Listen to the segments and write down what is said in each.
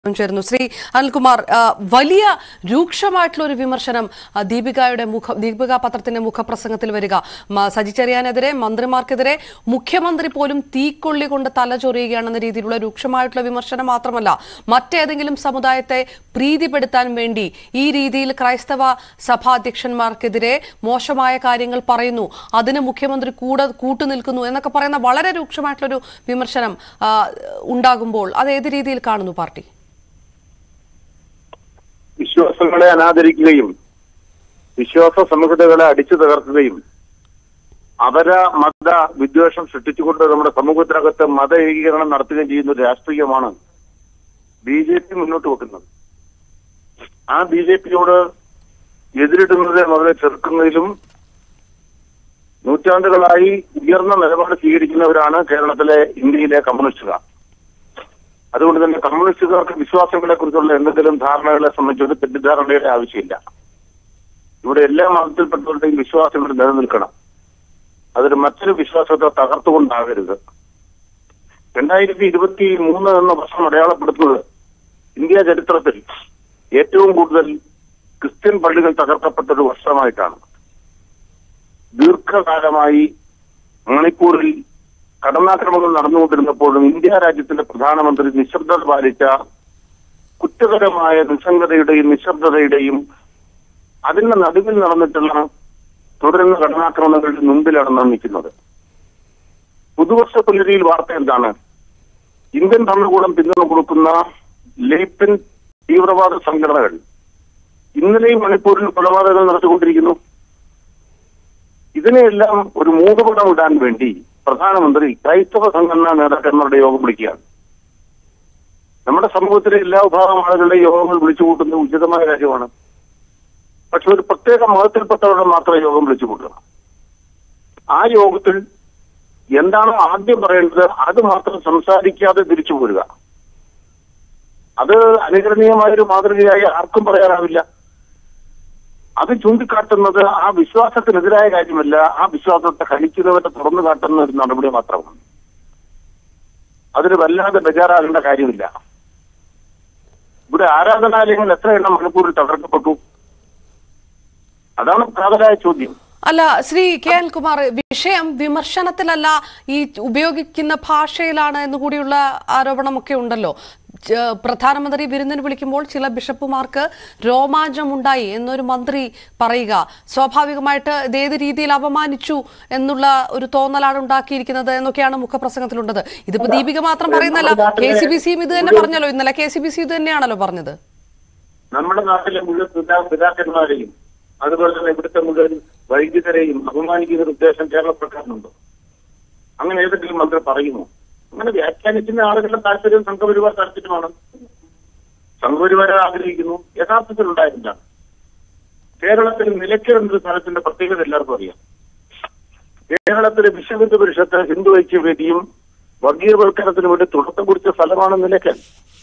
ചേരുന്നു ശ്രീ അനിൽകുമാർ ആ, വലിയ രൂക്ഷമായിട്ടുള്ള ഒരു വിമർശനം ആ, ദീപികയുടെ മുഖ ദീപിക പത്രത്തിന്റെ മുഖപ്രസംഗത്തിൽ വരിക മ- സജി ചെറിയാനെതിരെ മന്ത്രിമാർക്കെതിരെ മുഖ്യമന്ത്രി പോലും തീക്കൊള്ളി കൊണ്ട് തലചൊറിയുകയാണെന്ന രീതിയിലുള്ള രൂക്ഷമായിട്ടുള്ള വിമർശനം മാത്രമല്ല മറ്റേതെങ്കിലും സമുദായത്തെ പ്രീതിപ്പെടുത്താൻ വേണ്ടി ഈ രീതിയിൽ ക്രൈസ്തവ സഭാധ്യക്ഷന്മാർക്കെതിരെ മോശമായ കാര്യങ്ങൾ പറയുന്നു അതിന് മുഖ്യമന്ത്രി കൂടെ കൂട്ടുനിൽക്കുന്നു എന്നൊക്കെ പറയുന്ന വളരെ രൂക്ഷമായിട്ടുള്ളൊരു വിമർശനം ആ, ഉണ്ടാകുമ്പോൾ അത് ഏത് രീതിയിൽ കാണുന്നു പാർട്ടി വിശ്വാസങ്ങളെ അനാദരിക്കുകയും വിശ്വാസ സമൂഹതകളെ അടിച്ചു തകർക്കുകയും അവര മത വിദ്വേഷം സൃഷ്ടിച്ചുകൊണ്ട് നമ്മുടെ സമൂഹത്തിനകത്ത് മത ഏകീകരണം നടത്തുകയും ചെയ്യുന്ന ഒരു രാഷ്ട്രീയമാണ് ബി ജെ പി മുന്നോട്ട് വെക്കുന്നത് ആ ബി ജെ പിയോട് എതിരിടുന്നത് അവരെ ചെറുക്കുന്നതിലും നൂറ്റാണ്ടുകളായി ഉയർന്ന നിലപാട് സ്വീകരിക്കുന്നവരാണ് കേരളത്തിലെ ഇന്ത്യയിലെ കമ്മ്യൂണിസ്റ്റുകാർ അതുകൊണ്ട് തന്നെ കമ്മ്യൂണിസ്റ്റുകാർക്ക് വിശ്വാസങ്ങളെ കുറിച്ചുള്ള എന്തെങ്കിലും ധാരണകളെ സംബന്ധിച്ച് ഒരു തെറ്റിദ്ധാരണയുടെ ആവശ്യമില്ല ഇവിടെ എല്ലാ മതത്തിൽപ്പെട്ടവരുടെയും വിശ്വാസങ്ങൾ നിലനിൽക്കണം അതൊരു മറ്റൊരു വിശ്വാസത്തെ തകർത്തുകൊണ്ടാകരുത് രണ്ടായിരത്തി ഇരുപത്തി മൂന്ന് എന്ന വർഷം അടയാളപ്പെടുത്തുന്നത് ഇന്ത്യ ചരിത്രത്തിൽ ഏറ്റവും കൂടുതൽ ക്രിസ്ത്യൻ പള്ളികൾ തകർക്കപ്പെട്ട ഒരു വർഷമായിട്ടാണ് ദീർഘകാലമായി മണിപ്പൂരിൽ കടന്നാക്രമണങ്ങൾ നടന്നുകൊണ്ടിരുന്നപ്പോഴും ഇന്ത്യ രാജ്യത്തിന്റെ പ്രധാനമന്ത്രി നിശബ്ദത പാലിച്ച കുറ്റകരമായ നിസ്സംഗതയുടെയും നിശബ്ദതയുടെയും അതിന്റെ നടുവിൽ നടന്നിട്ടുള്ള തുടരുന്ന കടന്നാക്രമണങ്ങളുടെ മുമ്പിലാണ് നാം നിൽക്കുന്നത് പുതുവർഷ പുലരിയിൽ വാർത്ത എന്താണ് ഇന്ത്യൻ ഭരണകൂടം പിന്തുണ കൊടുക്കുന്ന ലേപ്പിൻ തീവ്രവാദ സംഘടനകൾ ഇന്നലെയും മണിപ്പൂരിൽ കൊലപാതകങ്ങൾ നടത്തിക്കൊണ്ടിരിക്കുന്നു ഇതിനെയെല്ലാം ഒരു മൂടുപടം ഇടാൻ വേണ്ടി പ്രധാനമന്ത്രി ക്രൈസ്തവ സംഘടനാ നേതാക്കന്മാരുടെ യോഗം വിളിക്കുകയാണ് നമ്മുടെ സമൂഹത്തിലെ എല്ലാ വിഭാഗം ആളുകളുടെ യോഗങ്ങൾ വിളിച്ചു കൂട്ടുന്നത് ഉചിതമായ കാര്യമാണ് പക്ഷെ ഒരു പ്രത്യേക മതത്തിൽപ്പെട്ടവരുടെ മാത്രം യോഗം വിളിച്ചു കൂട്ടുക ആ യോഗത്തിൽ എന്താണോ ആദ്യം പറയേണ്ടത് അത് മാത്രം സംസാരിക്കാതെ തിരിച്ചു പോരുക അത് അനുകരണീയമായ ഒരു മാതൃകയായി ആർക്കും പറയാനാവില്ല അത് ചൂണ്ടിക്കാട്ടുന്നത് ആ വിശ്വാസത്തിനെതിരായ കാര്യമല്ല ആ വിശ്വാസത്തെ ഹനിക്കുന്നവരെ തുറന്നു കാട്ടുന്ന ഒരു നടപടി മാത്രമാണ് അതിന് വല്ലാതെ ബജാറാകേണ്ട കാര്യമില്ല ഇവിടെ ആരാധനാലയങ്ങൾ എത്ര എണ്ണം മണിപ്പൂരിൽ തകർക്കപ്പെട്ടു അതാണ് കാതലായ ചോദ്യം അല്ല ശ്രീ കെ എൻ കുമാർ വിഷയം വിമർശനത്തിലല്ല ഈ ഉപയോഗിക്കുന്ന ഭാഷയിലാണ് എന്നുകൂടിയുള്ള ആരോപണമൊക്കെ ഉണ്ടല്ലോ ച- പ്രധാനമന്ത്രി വിരുന്നിന് വിളിക്കുമ്പോൾ ചില ബിഷപ്പുമാർക്ക് രോമാഞ്ചമുണ്ടായി എന്നൊരു മന്ത്രി പറയുക സ്വാഭാവികമായിട്ട് ഇത് ഏത് രീതിയിൽ അപമാനിച്ചു എന്നുള്ള ഒരു തോന്നലാണ് ഉണ്ടാക്കിയിരിക്കുന്നത് എന്നൊക്കെയാണ് മുഖപ്രസംഗത്തിലുള്ളത് ഇതിപ്പോ ദീപിക മാത്രം പറയുന്നല്ല കെ സി ബി സിയും ഇത് തന്നെ പറഞ്ഞല്ലോ ഇന്നലെ കെ സി ബി സി ഇത് തന്നെയാണല്ലോ പറഞ്ഞത് നമ്മുടെ നാട്ടിലെ മുഴുവൻ പിതാ പിതാക്കന്മാരെയും അതുപോലെ തന്നെ ഇവിടുത്തെ മുഴുവൻ വൈദികരെയും അപമാനിക്കുന്ന ഒരു ഉദ്ദേശം കേരള സർക്കാരിനുണ്ടോ അങ്ങനെ ഏതെങ്കിലും മന്ത്രി പറയുമോ അങ്ങനെ വ്യാഖ്യാനിക്കുന്ന ആളുകളുടെ താല്പര്യം സംഘപരിവാർ താല്പര്യമാണ് സംഘപരിവാരെ ആഗ്രഹിക്കുന്നു യഥാർത്ഥത്തിൽ ഉണ്ടായിട്ടില്ല കേരളത്തിൽ നിലയ്ക്കൽ എന്നൊരു സ്ഥലത്തിന്റെ പ്രത്യേകത എല്ലാവർക്കും അറിയാം കേരളത്തിലെ വിശ്വഹിന്ദു പരിഷത്ത് ഹിന്ദു ഐക്യവേദിയും വർഗീയവൽക്കരണത്തിന് വേണ്ടി തുടക്കം കുറിച്ച സ്ഥലമാണ് നിലയ്ക്കൽ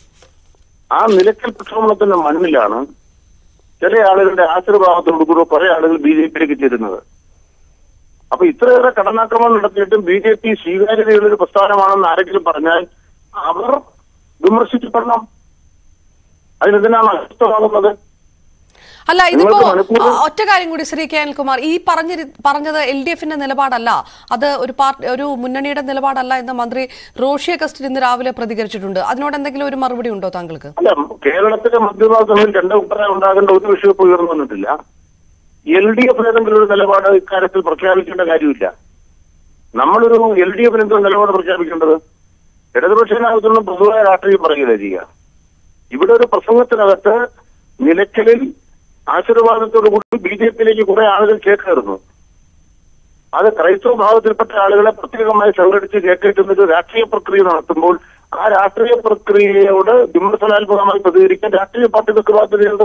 ആ നിലയ്ക്കൽ പ്രക്ഷോഭണത്തിന്റെ മണ്ണിലാണ് ചില ആളുകളുടെ ആശീർവാദത്തോടുകൂടി കുറെ ആളുകൾ ബി ജെ പിയിലേക്ക് ചേരുന്നത് അപ്പൊ ഇത്രയേറെ കടന്നാക്രമണം നടത്തിയിട്ടും ബി ജെ പി സ്വീകാര്യതയുള്ള ഒരു പ്രസ്ഥാനമാണെന്ന് ആരെങ്കിലും പറഞ്ഞാൽ അവർ വിമർശിക്കപ്പെടണം അതിനെന്തിനാണ് അസ്വസ്ഥമാകുന്നത് അല്ല ഇതിപ്പോ നിങ്ങൾക്ക് മണിപ്പൂരിൽ- ആ, ഒറ്റ കാര്യം കൂടി ശ്രീ കെ അനിൽകുമാർ ഈ പറഞ്ഞ പറഞ്ഞത് എൽ ഡി എഫിന്റെ നിലപാടല്ല അത് ഒരു പാർട്ടി ഒരു മുന്നണിയുടെ നിലപാടല്ല എന്ന് മന്ത്രി റോഷി അഗസ്റ്റിൻ ഇന്ന് രാവിലെ പ്രതികരിച്ചിട്ടുണ്ട് അതിനോട് എന്തെങ്കിലും ഒരു മറുപടി ഉണ്ടോ താങ്കൾക്ക് അല്ല കേരളത്തിലെ മന്ത്രിമാർ തമ്മിൽ രണ്ട് അഭിപ്രായം ഉണ്ടാകേണ്ട ഒരു വിഷയം ഇപ്പോൾ ഉയർന്നു വന്നിട്ടില്ല എൽ ഡി എഫ് ഏതെങ്കിലും ഒരു നിലപാട് ഇക്കാര്യത്തിൽ പ്രഖ്യാപിക്കേണ്ട കാര്യമില്ല നമ്മളൊരു എൽ ഡി എഫിന് എന്തോ നിലപാട് പ്രഖ്യാപിക്കേണ്ടത് ഇടതുപക്ഷത്തിനകത്തൊന്നും പൊതുവായ രാഷ്ട്രീയം പറയുകയല്ല ചെയ്യുക ഇവിടെ ഒരു പ്രസംഗത്തിനകത്ത് നിലയ്ക്കലിൽ ആശീർവാദത്തോടു കൂടി ബി ജെ പിയിലേക്ക് കുറെ ആളുകൾ ചേക്കേറുന്നു അത് ക്രൈസ്തവ ഭാഗത്തിൽപ്പെട്ട ആളുകളെ പ്രത്യേകമായി സംഘടിച്ച് ചേക്കേറ്റുന്ന ഒരു രാഷ്ട്രീയ പ്രക്രിയ നടത്തുമ്പോൾ ആ രാഷ്ട്രീയ പ്രക്രിയയോട് വിമർശനാത്മകമായി പ്രതികരിക്കാൻ രാഷ്ട്രീയ പാർട്ടികൾക്ക് ബാധ്യതയുണ്ട്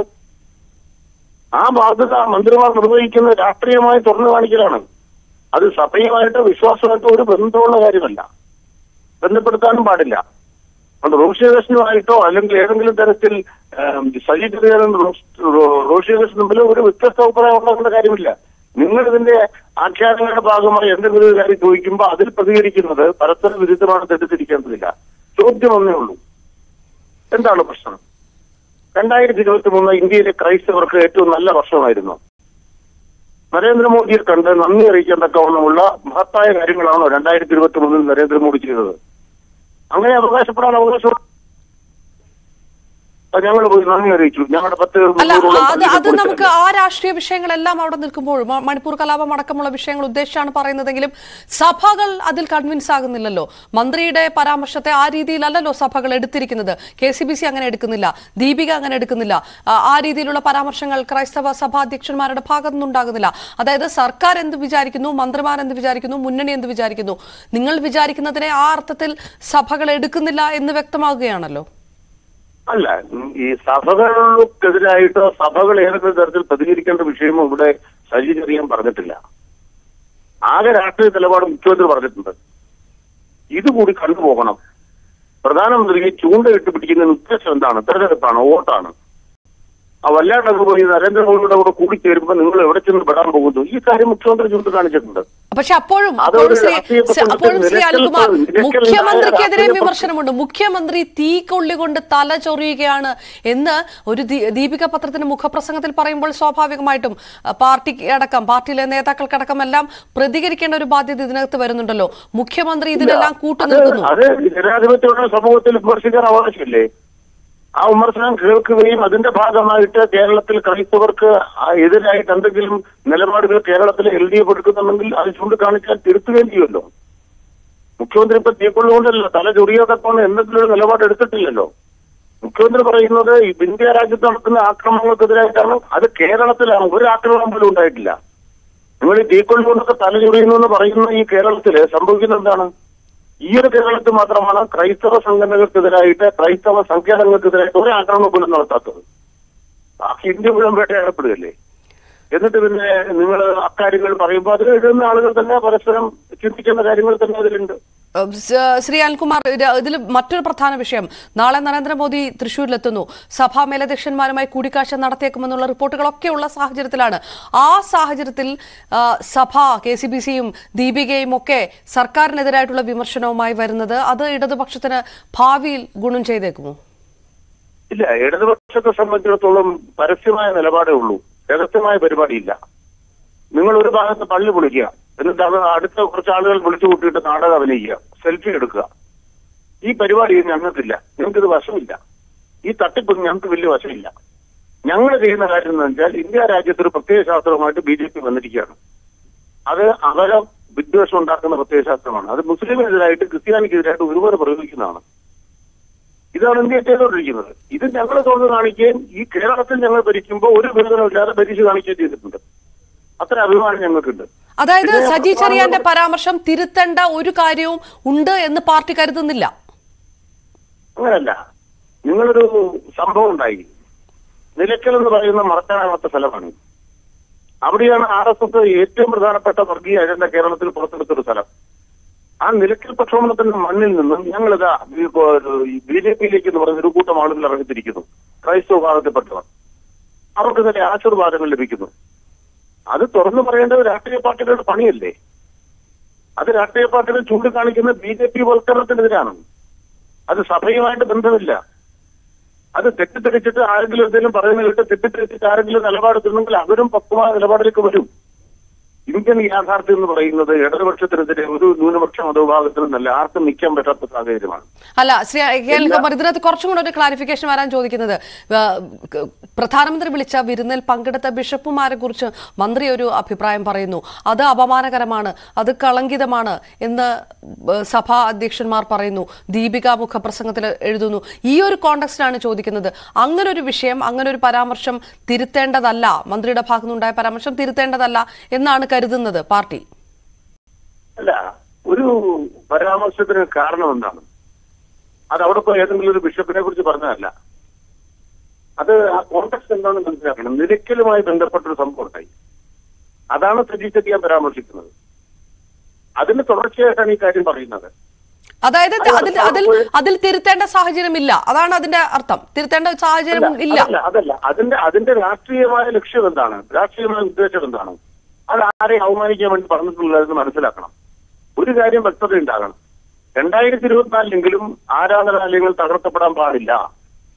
ആ ബാധ്യത മന്ത്രിമാർ നിർവഹിക്കുന്ന രാഷ്ട്രീയമായി തുറന്നു കാണിക്കലാണ് അത് സഭയുമായിട്ടോ വിശ്വാസമായിട്ടോ ഒരു ബന്ധമുള്ള കാര്യമല്ല ബന്ധപ്പെടുത്താനും പാടില്ല അത് റോഷിയകൃഷ്ണനുമായിട്ടോ അല്ലെങ്കിൽ ഏതെങ്കിലും തരത്തിൽ സജീകരണം റോഷിയകൃഷ്ണൻ തമ്മിൽ ഒരു വ്യത്യസ്ത അഭിപ്രായം ഉണ്ടാക്കേണ്ട കാര്യമില്ല നിങ്ങൾ ഇതിന്റെ ആഖ്യാനങ്ങളുടെ ഭാഗമായി എന്തെങ്കിലും ഒരു കാര്യം ചോദിക്കുമ്പോൾ അതിൽ പ്രതികരിക്കുന്നത് പരസ്പര വിരുദ്ധമാണ് തെറ്റിദ്ധരിക്കേണ്ടതില്ല ചോദ്യം ഒന്നേ ഉള്ളൂ എന്താണ് പ്രശ്നം രണ്ടായിരത്തി ഇരുപത്തി മൂന്ന് ഇന്ത്യയിലെ ക്രൈസ്തവർക്ക് ഏറ്റവും നല്ല വർഷമായിരുന്നു നരേന്ദ്രമോദിയെ കണ്ട് നന്ദി അറിയിക്കാൻ തക്കവണ്ണമുള്ള മഹത്തായ കാര്യങ്ങളാണോ രണ്ടായിരത്തി ഇരുപത്തി മൂന്നിൽ നരേന്ദ്രമോദി ചെയ്തത് അങ്ങനെ അവകാശപ്പെടാൻ അവകാശം ഞങ്ങൾ പോയി നന്ദി അറിയിച്ചു ഞങ്ങളുടെ പത്ത് അല്ല മുന്നൂറോളം അത് പള്ളികൾ അത് നമുക്ക് കൊടുത്തിട്ടുണ്ട്. ആ രാഷ്ട്രീയ വിഷയങ്ങളെല്ലാം അവിടെ നിൽക്കുമ്പോൾ മ- മണിപ്പൂർ കലാപം അടക്കമുള്ള വിഷയങ്ങൾ ഉദ്ദേശിച്ചാണ് പറയുന്നതെങ്കിലും സഭകൾ അതിൽ കൺവിൻസ് ആകുന്നില്ലല്ലോ മന്ത്രിയുടെ പരാമർശത്തെ ആ രീതിയിലല്ലല്ലോ സഭകൾ എടുത്തിരിക്കുന്നത് കെ സി ബി സി അങ്ങനെ എടുക്കുന്നില്ല ദീപിക അങ്ങനെ എടുക്കുന്നില്ല ആ- ആ രീതിയിലുള്ള പരാമർശങ്ങൾ ക്രൈസ്തവ സഭാധ്യക്ഷന്മാരുടെ ഭാഗത്തു നിന്നുണ്ടാകുന്നില്ല അതായത് സർക്കാർ എന്ത് വിചാരിക്കുന്നു മന്ത്രിമാർ എന്ത് വിചാരിക്കുന്നു മുന്നണി എന്ത് വിചാരിക്കുന്നു നിങ്ങൾ വിചാരിക്കുന്നതിനെ ആ അർത്ഥത്തിൽ സഭകൾ എടുക്കുന്നില്ല എന്ന് വ്യക്തമാകുകയാണല്ലോ അല്ല ഉം, ഈ സഭകൾക്കെതിരായിട്ടോ സഭകൾ ഏതെങ്കിലും തരത്തിൽ പ്രതികരിക്കേണ്ട വിഷയമോ ഇവിടെ സജി ചെറിയാൻ പറഞ്ഞിട്ടില്ല ആകെ രാഷ്ട്രീയ നിലപാട് മുഖ്യമന്ത്രി പറഞ്ഞിട്ടുണ്ട് ഇതുകൂടി കണ്ടുപോകണം പ്രധാനമന്ത്രിയെ ചൂണ്ടയിട്ട് പിടിക്കുന്നതിന് ഉദ്ദേശം എന്താണ് തെരഞ്ഞെടുപ്പാണ് വോട്ടാണ് ആ വല്ലാണ്ടൊക്കെ പോയി നരേന്ദ്രമോദിയുടെ കൂടെ കൂടിച്ചേരുമ്പോൾ നിങ്ങൾ എവിടെ ചെന്ന് പെടാൻ പോകുന്നു ഈ കാര്യം മുഖ്യമന്ത്രി ചൂണ്ടിക്കാണിച്ചിട്ടുണ്ട് പക്ഷെ അപ്പോഴും അതൊരു അപ്പോഴും ശ്രീ രാഷ്ട്രീയ സ- അപ്പോഴും ശ്രീ നിരക്കൽ- അനിൽകുമാർ നിരക്കൽ മുഖ്യമന്ത്രിക്കെതിരെ രാഷ്ട്രീയ വിമർശനമുണ്ട് മുഖ്യമന്ത്രി തീ കൊള്ളികൊണ്ട് തല ചൊറിയുകയാണ് എന്ന് ഒരു ദീ- ദീപിക പത്രത്തിന്റെ മുഖപ്രസംഗത്തിൽ പറയുമ്പോൾ സ്വാഭാവികമായിട്ടും അഹ്, പാർട്ടി അടക്കം പാർട്ടിയിലെ നേതാക്കൾക്കടക്കം എല്ലാം പ്രതികരിക്കേണ്ട ഒരു ബാധ്യത ഇതിനകത്ത് വരുന്നുണ്ടല്ലോ മുഖ്യമന്ത്രി ഇതിനെല്ലാം അത് കൂട്ടുനിൽക്കുന്നു അത് ജനാധിപത്യമുള്ള സമൂഹത്തിൽ വിമർശിക്കാൻ അവകാശമില്ലേ ആ വിമർശനം കേൾക്കുകയും അതിന്റെ ഭാഗമായിട്ട് കേരളത്തിൽ ക്രൈസ്തവർക്ക് ആ എതിരായിട്ട് എന്തെങ്കിലും നിലപാടുകൾ കേരളത്തിൽ എൽ ഡി എഫ് എടുക്കുന്നുണ്ടെങ്കിൽ അത് ചൂണ്ടിക്കാണിച്ചാൽ തിരുത്തുകയും ചെയ്യുമല്ലോ മുഖ്യമന്ത്രി ഇപ്പൊ തീക്കൊള്ളുകൊണ്ടല്ലോ തല ചൊറിയാത്തപ്പോൾ എന്തെങ്കിലും ഒരു നിലപാട് എടുത്തിട്ടില്ലല്ലോ മുഖ്യമന്ത്രി പറയുന്നത് ഈ ഇന്ത്യ രാജ്യത്ത് നടക്കുന്ന ആക്രമണങ്ങൾക്കെതിരായിട്ടാണ് അത് കേരളത്തിലാണ് ഒരു ആക്രമണം പോലും ഉണ്ടായിട്ടില്ല നിങ്ങൾ ഈ തീക്കൊള്ളുകൊണ്ടൊക്കെ തല ചൊറിയുന്നു എന്ന് പറയുന്ന ഈ കേരളത്തില് സംഭവിക്കുന്നത് എന്താണ് ഈ ഒരു കേരളത്തിൽ മാത്രമാണ് ക്രൈസ്തവ സംഘടനകൾക്കെതിരായിട്ട് ക്രൈസ്തവ സംഘടനകൾക്കെതിരായിട്ട് ഒരു ആക്രമണം പോലും നടത്താത്തത് ബാക്കി ഇന്ത്യ മുഴുവൻ വേട്ടയാടപ്പെടുകയല്ലേ എന്നിട്ട് പിന്നെ നിങ്ങൾ അക്കാര്യങ്ങൾ പറയുമ്പോൾ അതിൽ എഴുതുന്ന ആളുകൾ തന്നെ പരസ്പരം ചിന്തിക്കുന്ന കാര്യങ്ങൾ തന്നെ അതിലുണ്ട് ഏഹ് സ- ശ്രീ അനിൽകുമാർ ഇതിൽ മറ്റൊരു പ്രധാന വിഷയം നാളെ നരേന്ദ്രമോദി തൃശൂരിലെത്തുന്നു സഭാ മേലധ്യക്ഷന്മാരുമായി കൂടിക്കാഴ്ച നടത്തിയേക്കുമെന്നുള്ള റിപ്പോർട്ടുകളൊക്കെ ഉള്ള സാഹചര്യത്തിലാണ് ആ സാഹചര്യത്തിൽ ആ, സഭ കെ സി ബി സിയും ദീപികയും ഒക്കെ സർക്കാരിനെതിരായിട്ടുള്ള വിമർശനവുമായി വരുന്നത് അത് ഇടതുപക്ഷത്തിന് ഭാവിയിൽ ഗുണം ചെയ്തേക്കുമോ ഇല്ല ഇടതുപക്ഷത്തെ സംബന്ധിച്ചിടത്തോളം പരസ്യമായ നിലപാടേ ഉള്ളൂ രഹസ്യമായ പരിപാടിയില്ല നിങ്ങൾ ഒരു ഭാഗത്ത് പള്ളി പൊളിക്കുക എന്നിട്ട് അത് അടുത്ത കുറച്ച് ആളുകൾ വിളിച്ചു കൂട്ടിയിട്ട് നാടകം അഭിനയിക്കുക സെൽഫി എടുക്കുക ഈ പരിപാടി ഞങ്ങൾക്കില്ല ഞങ്ങൾക്കിത് വശമില്ല ഈ തട്ടിപ്പ് ഞങ്ങൾക്ക് വലിയ വശമില്ല ഞങ്ങൾ ചെയ്യുന്ന കാര്യം എന്ന് വെച്ചാൽ ഇന്ത്യ രാജ്യത്ത് ഒരു പ്രത്യേക ശാസ്ത്രവുമായിട്ട് ബി ജെ പി വന്നിരിക്കുകയാണ് അത് അവരെ വിദ്വേഷം ഉണ്ടാക്കുന്ന പ്രത്യേക ശാസ്ത്രമാണ് അത് മുസ്ലിമിനെതിരായിട്ട് ക്രിസ്ത്യാനിക്കെതിരായിട്ട് ഒരുപോലെ പ്രയോഗിക്കുന്നതാണ് ഇതാണ് ഇന്ത്യ ചെയ്തുകൊണ്ടിരിക്കുന്നത് ഇത് ഞങ്ങൾ തുറന്ന് കാണിക്കുകയും ഈ കേരളത്തിൽ ഞങ്ങൾ ഭരിക്കുമ്പോൾ ഒരു വിരോധനമില്ലാതെ ഭരിച്ചു കാണിക്കുകയും ചെയ്തിട്ടുണ്ട് അത്ര അഭിമാനം ഞങ്ങൾക്കുണ്ട് അതായത് പിന്നെ സജി ചെറിയാന്റെ പരാമർശം തിരുത്തേണ്ട ഒരു കാര്യവും ഉണ്ട് എന്ന് പാർട്ടി കരുതുന്നില്ല അങ്ങനല്ല നിങ്ങളൊരു സംഭവം ഉണ്ടായി നിലയ്ക്കൽ എന്ന് പറയുന്ന മറക്കാനാവാത്ത സ്ഥലമാണ് അവിടെയാണ് ആർ എസ് എസ് ഏറ്റവും പ്രധാനപ്പെട്ട വർഗീയ അജണ്ട കേരളത്തിൽ പുറത്തെടുത്തൊരു സ്ഥലം ആ നിലയ്ക്കൽ പ്രക്ഷോഭണത്തിന്റെ മണ്ണിൽ നിന്നും ഞങ്ങളിതാ ബി ജെ പിയിലേക്ക് എന്ന് പറയുന്ന ഒരു കൂട്ടം ആളുകൾ ഇറങ്ങിത്തിരിക്കുന്നു ക്രൈസ്തവ വിഭാഗത്തിൽപ്പെട്ടവർ അവർക്ക് തന്നെ ആശീർവാദങ്ങൾ ലഭിക്കുന്നു അത് തുറന്നു പറയേണ്ടത് രാഷ്ട്രീയ പാർട്ടികളുടെ പണിയല്ലേ അത് രാഷ്ട്രീയ പാർട്ടികൾ ചൂണ്ടിക്കാണിക്കുന്ന ബി ജെ പി വൽക്കരണത്തിനെതിരാണ് അത് സഭയുമായിട്ട് ബന്ധമില്ല അത് തെറ്റിദ്ധരിച്ചിട്ട് ആരെങ്കിലും എന്തെങ്കിലും പറയുന്ന കേട്ട് തെറ്റിദ്ധരിച്ചിട്ട് ആരെങ്കിലും നിലപാടെടുക്കുന്നെങ്കിൽ അവരും പക്വമായ നിലപാടിലേക്ക് വരും ഇന്ത്യൻ യാഥാർത്ഥ്യം എന്ന് പറയുന്നത് ഇടതുപക്ഷത്തിനെതിരെ ഒരു ന്യൂനപക്ഷ മതവിഭാഗത്തിനും നല്ല ആർക്കും നിൽക്കാൻ പറ്റാത്ത സാഹചര്യമാണ് അല്ല ശ്രീ കെ എൽ കുമാർ ഇതിനകത്ത് കുറച്ചും കൂടെ ഒരു ക്ലാരിഫിക്കേഷൻ വരാൻ ചോദിക്കുന്നത് ആ, ക- പ്രധാനമന്ത്രി വിളിച്ച വിരുന്നിൽ പങ്കെടുത്ത ബിഷപ്പുമാരെ കുറിച്ച് മന്ത്രി ഒരു അഭിപ്രായം പറയുന്നു അത് അപമാനകരമാണ് അത് കളങ്കിതമാണ് എന്ന് ആ, സഭാ അധ്യക്ഷന്മാർ പറയുന്നു ദീപിക മുഖപ്രസംഗത്തിൽ എഴുതുന്നു ഈ ഒരു കോണ്ടക്സ്റ്റിലാണ് ചോദിക്കുന്നത് അങ്ങനെ ഒരു വിഷയം അങ്ങനെ ഒരു പരാമർശം തിരുത്തേണ്ടതല്ല മന്ത്രിയുടെ ഭാഗത്തുനിന്നുണ്ടായ പരാമർശം തിരുത്തേണ്ടതല്ല എന്നാണ് കരുതുന്നത് പാർട്ടി അല്ല ഒരു പരാമർശത്തിന് കാരണം എന്താണ് അത് അവിടെ പോയി ഏതെങ്കിലും ഒരു ബിഷപ്പിനെ കുറിച്ച് പറഞ്ഞതല്ല അത് ആ കോൺടാക്ട് എന്താണെന്ന് മനസ്സിലാക്കണം നിലയ്ക്കലുമായി ബന്ധപ്പെട്ടൊരു സംഭവം ഉണ്ടായി അതാണ് സജി ചെറിയാൻ പരാമർശിക്കുന്നത് അതിന് തുടർച്ചയായിട്ടാണ് ഈ കാര്യം പറയുന്നത് അതായത് അല്ല, അതിൽ അത് അതിൽ പോയി- അതിൽ തിരുത്തേണ്ട സാഹചര്യമില്ല അതാണ് അതിന്റെ അർത്ഥം തിരുത്തേണ്ട സാഹചര്യം അല്ല, ഇല്ല അതല്ല അതല്ല അതിന്റെ അതിന്റെ രാഷ്ട്രീയമായ ലക്ഷ്യം എന്താണ് രാഷ്ട്രീയമായ ഉദ്ദേശം എന്താണ് അത് ആരെയും അവമാനിക്കാൻ വേണ്ടി പറഞ്ഞിട്ടുള്ളതെന്ന് മനസ്സിലാക്കണം ഒരു കാര്യം വ്യക്തത ഉണ്ടാകണം രണ്ടായിരത്തി ഇരുപത്തിനാലിലെങ്കിലും ആരാധനാലയങ്ങൾ തകർക്കപ്പെടാൻ പാടില്ല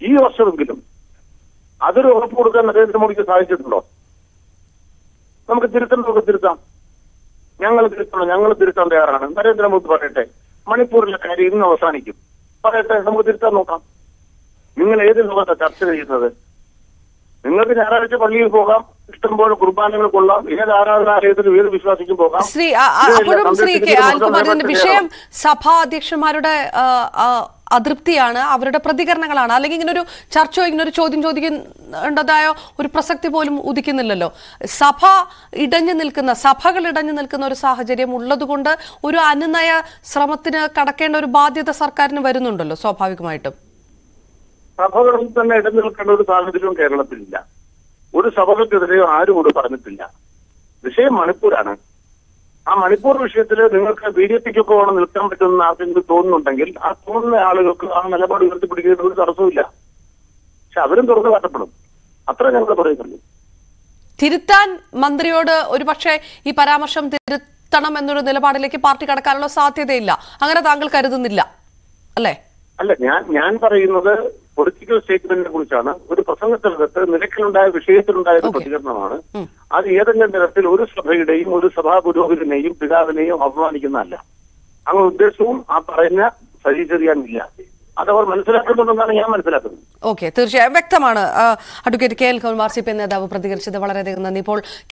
ഈ വർഷമെങ്കിലും അതൊരു ഉറപ്പ് കൊടുക്കാൻ നരേന്ദ്രമോദിക്ക് സാധിച്ചിട്ടുണ്ടോ നമുക്ക് തിരുത്തണ്ടൊക്കെ തിരുത്താം ഞങ്ങൾ തിരുത്തണം ഞങ്ങൾ തിരുത്താൻ തയ്യാറാണ് നരേന്ദ്രമോദി പറയട്ടെ മണിപ്പൂരിലെ കാര്യം ഇന്ന് അവസാനിക്കും പറയട്ടെ നമുക്ക് തിരുത്താൻ നോക്കാം നിങ്ങൾ ഏത് ലോകത്തെ ചർച്ച ചെയ്യുന്നത് നിങ്ങൾക്ക് ഞായറാഴ്ച പള്ളിയിൽ പോകാം ഇഷ്ടംപോലെ കുർബാനകൾ കൊള്ളാം ഏത് ആരാധനാലയത്തിലും ഏത് വിശ്വാസിക്കും പോകാം ശ്രീ ആ, ആ, ഇതിനെല്ലാം അപ്പോഴും ശ്രീ കെ സംരക്ഷിക്കുന്ന അനിൽകുമാർ ഇതിന്റെ പ്രവർത്തനം വിഷയം സഭാ അധ്യക്ഷന്മാരുടെ ആ, ആ, അതൃപ്തിയാണ് അവരുടെ പ്രതികരണങ്ങളാണ് അല്ലെങ്കിൽ ഇങ്ങനെ ഒരു ചർച്ചയോ ഇങ്ങനെ ഒരു ചോദ്യം ചോദിക്കേണ്ടതായ ഒരു പ്രസക്തി പോലും ഉദിക്കുന്നില്ലല്ലോ സഭ ഇടഞ്ഞു നിൽക്കുന്ന സഭകൾ ഇടഞ്ഞു നിൽക്കുന്ന ഒരു സാഹചര്യം ഉള്ളതുകൊണ്ട് ഒരു അനുനയ ശ്രമത്തിന് കടക്കേണ്ട ഒരു ബാധ്യത സർക്കാരിന് വരുന്നുണ്ടല്ലോ സ്വാഭാവികമായിട്ടും സഭകളിൽ തന്നെ ഇടം നിൽക്കേണ്ട ഒരു സാഹചര്യവും കേരളത്തിലില്ല ഒരു സഭകൾക്കെതിരെയോ ആരും കൂടി പറഞ്ഞിട്ടില്ല വിഷയം മണിപ്പൂരാണ് ആ മണിപ്പൂർ വിഷയത്തിൽ നിങ്ങൾക്ക് ബി ജെ പിക്കൊക്കെ വേണം നിൽക്കാൻ പറ്റുമെന്ന് ആർക്കെങ്കിലും തോന്നുന്നുണ്ടെങ്കിൽ ആ തോന്നുന്ന ആളുകൾക്ക് ആ നിലപാട് ഉയർത്തിപ്പിടിക്കുന്ന ഒരു തടസ്സമില്ല പക്ഷെ അവരും തുറന്നു കാട്ടപ്പെടും അത്ര ഞങ്ങൾ പറയുന്നുള്ളൂ തിരുത്താൻ മന്ത്രിയോട് ഒരുപക്ഷെ ഈ പരാമർശം തിരുത്തണം എന്നൊരു നിലപാടിലേക്ക് പാർട്ടി കടക്കാനുള്ള സാധ്യതയില്ല അങ്ങനെ താങ്കൾ കരുതുന്നില്ല അല്ലേ അല്ല ഞാൻ ഞാൻ പറയുന്നത് പൊളിറ്റിക്കൽ സ്റ്റേറ്റ്മെന്റിനെ കുറിച്ചാണ് ഒരു പ്രസംഗത്തിനകത്ത് നിലയ്ക്കലുണ്ടായ വിഷയത്തിലുണ്ടായ ഒരു Okay. പ്രതികരണമാണ് ഉം. അത് ഏതെങ്കിലും തരത്തിൽ ഒരു സഭയുടെയും ഒരു സഭാ പുരോഹിതനെയും പിതാവിനെയും അപമാനിക്കുന്നതല്ല അങ്ങനെ ഉദ്ദേശവും ആ പറയുന്ന സജീചെറിയാനില്ല അതവർ മനസ്സിലാക്കുന്നുണ്ടെന്നാണ് ഞാൻ മനസ്സിലാക്കുന്നത് ഓക്കെ തീർച്ചയായും വ്യക്തമാണ് ആ, advocate K L Kumar C P നേതാവ് പ്രതികരിച്ചത് വളരെയധികം നന്ദി ഇപ്പോൾ